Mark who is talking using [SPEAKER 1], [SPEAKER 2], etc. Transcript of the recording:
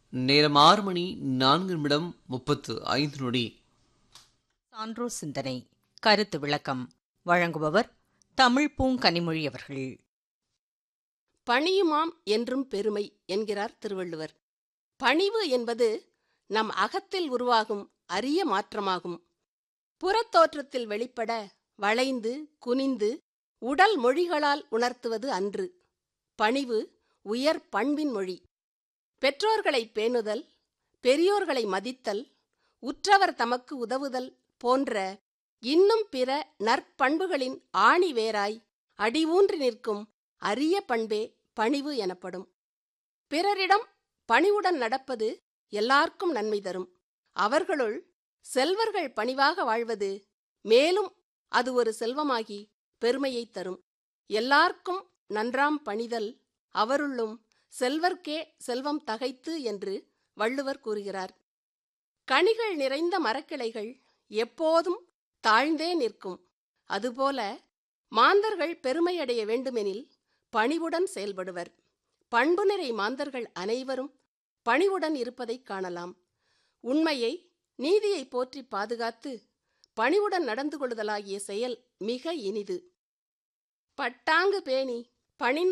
[SPEAKER 1] நேரம் ஆறு மணி நான்கு நிமிடம் முப்பத்து ஐந்து நொடி
[SPEAKER 2] சான்றோர் சிந்தனை கருத்து விளக்கம் வழங்குபவர் தமிழ் பூங்கனிமொழி அவர்கள்
[SPEAKER 3] பணியுமாம் என்றும் பெருமை என்கிறார் திருவள்ளுவர் பணிவு என்பது நம் அகத்தில் உருவாகும் அரிய மாற்றமாகும் புறத்தோற்றத்தில் வெளிப்பட வளைந்து குனிந்து உடல் மொழிகளால் உணர்த்துவது அன்று பணிவு உயர் பண்பின் மொழி பெற்றோர்களை பேணுதல் பெரியோர்களை மதித்தல் உற்றவர் தமக்கு உதவுதல் போன்ற இன்னும் பிற நற்பண்புகளின் ஆணி வேராய் அடிவூன்றி நிற்கும் அரிய பண்பே பணிவு எனப்படும் பிறரிடம் பணிவுடன் நடப்பது எல்லார்க்கும் நன்மை தரும் அவர்களுள் செல்வர்கள் பணிவாக வாழ்வது மேலும் அது ஒரு செல்வமாகி பெருமையைத் தரும் எல்லார்க்கும் நன்றாம் பணிதல் அவருள்ளும் செல்வர்க்கே செல்வம் தகைத்து என்று வள்ளுவர் கூறுகிறார் கனிகள் நிறைந்த மரக்கிளைகள் எப்போதும் தாழ்ந்தே நிற்கும் அதுபோல மாந்தர்கள் பெருமையடைய வேண்டுமெனில் பணிவுடன் செயல்படுவர் பண்புநிறை மாந்தர்கள் அனைவரும் பணிவுடன் இருப்பதைக் காணலாம் உண்மையை நீதியை போற்றி பாதுகாத்து பணிவுடன் நடந்து கொள்ளுதலாகிய செயல் மிக இனிது பட்டாங்கு பேணி பணிந்து